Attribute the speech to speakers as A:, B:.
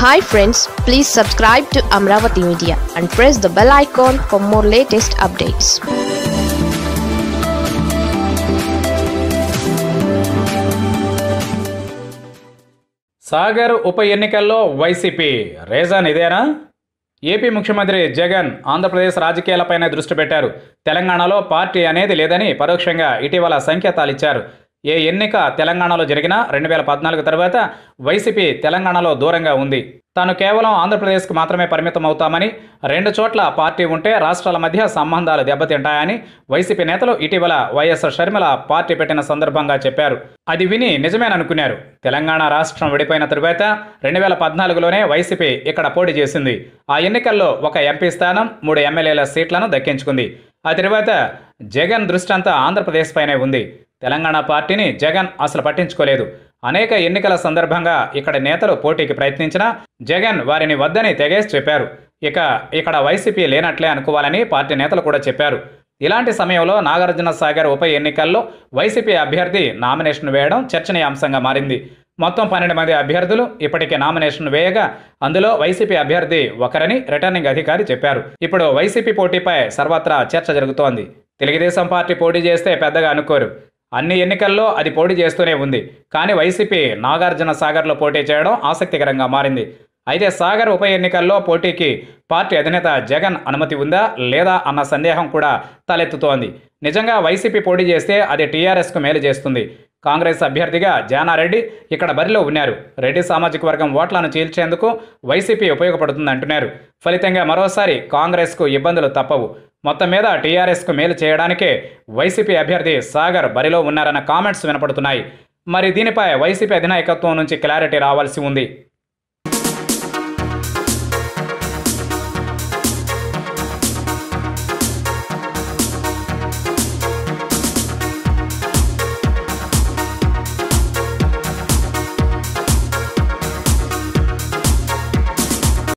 A: hi friends please subscribe to Amaravati media and press the bell icon for more latest updates
B: Sagar ఉప ఎన్నికల్లో YCP reason ఇదేనా AP ముఖ్యమంత్రి జగన్ ఆంధ్రప్రదేశ్ రాజకీయాలపైనే దృష్టి పెట్టారు తెలంగాణలో పార్టీ అనేది లేదని పరోక్షంగా ఇటీవల సంకేతాలు ఇచ్చారు ఏ ఎన్నిక తెలంగాణలో జరిగినా రెండు వేల పద్నాలుగు తర్వాత వైసీపీ తెలంగాణలో దూరంగా ఉంది తాను కేవలం ఆంధ్రప్రదేశ్కు మాత్రమే పరిమితం అవుతామని రెండు చోట్ల పార్టీ ఉంటే రాష్ట్రాల మధ్య సంబంధాలు దెబ్బతింటాయని వైసీపీ నేతలు ఇటీవల వైఎస్ షర్మిల పార్టీ పెట్టిన సందర్భంగా చెప్పారు అది విని నిజమేననుకున్నారు తెలంగాణ రాష్ట్రం విడిపోయిన తరువాత రెండు వేల పద్నాలుగులోనే వైసీపీ ఇక్కడ పోటీ చేసింది ఆ ఎన్నికల్లో ఒక ఎంపీ స్థానం మూడు ఎమ్మెల్యేల సీట్లను దక్కించుకుంది ఆ తరువాత జగన్ దృష్టి అంతా ఆంధ్రప్రదేశ్ పైనే ఉంది తెలంగాణ పార్టీని జగన్ అసలు పట్టించుకోలేదు అనేక ఎన్నికల సందర్భంగా ఇక్కడ నేతలు పోటీకి ప్రయత్నించినా జగన్ వారిని వద్దని తెగేసి చెప్పారు ఇక ఇక్కడ వైసీపీ లేనట్లే అనుకోవాలని పార్టీ నేతలు కూడా చెప్పారు ఇలాంటి సమయంలో నాగార్జున సాగర్ ఉప ఎన్నికల్లో వైసీపీ అభ్యర్థి నామినేషన్ వేయడం చర్చనీయాంశంగా మారింది మొత్తం పన్నెండు మంది అభ్యర్థులు ఇప్పటికే నామినేషన్ వేయగా అందులో వైసీపీ అభ్యర్థి ఒకరని రిటర్నింగ్ అధికారి చెప్పారు ఇప్పుడు వైసీపీ పోటీపై సర్వత్రా చర్చ జరుగుతోంది తెలుగుదేశం పార్టీ పోటీ చేస్తే పెద్దగా అనుకోరు అన్ని ఎన్నికల్లో అది పోటీ చేస్తూనే ఉంది కానీ వైసీపీ నాగార్జున సాగర్లో పోటీ చేయడం ఆసక్తికరంగా మారింది అయితే సాగర్ ఉప ఎన్నికల్లో పోటీకి పార్టీ అధినేత జగన్ అనుమతి ఉందా లేదా అన్న సందేహం కూడా తలెత్తుతోంది నిజంగా వైసీపీ పోటీ చేస్తే అది టీఆర్ఎస్కు మేలు చేస్తుంది కాంగ్రెస్ అభ్యర్థిగా జానారెడ్డి ఇక్కడ బరిలో ఉన్నారు రెడ్డి సామాజిక వర్గం ఓట్లను చీల్చేందుకు వైసీపీ ఉపయోగపడుతుంది అంటున్నారు ఫలితంగా మరోసారి కాంగ్రెస్కు ఇబ్బందులు తప్పవు మొత్తం మీద టీఆర్ఎస్కు మేలు చేయడానికే వైసీపీ అభ్యర్థి సాగర్ బరిలో ఉన్నారన్న కామెంట్స్ వినపడుతున్నాయి మరి దీనిపై వైసీపీ అధినాయకత్వం నుంచి క్లారిటీ రావాల్సి ఉంది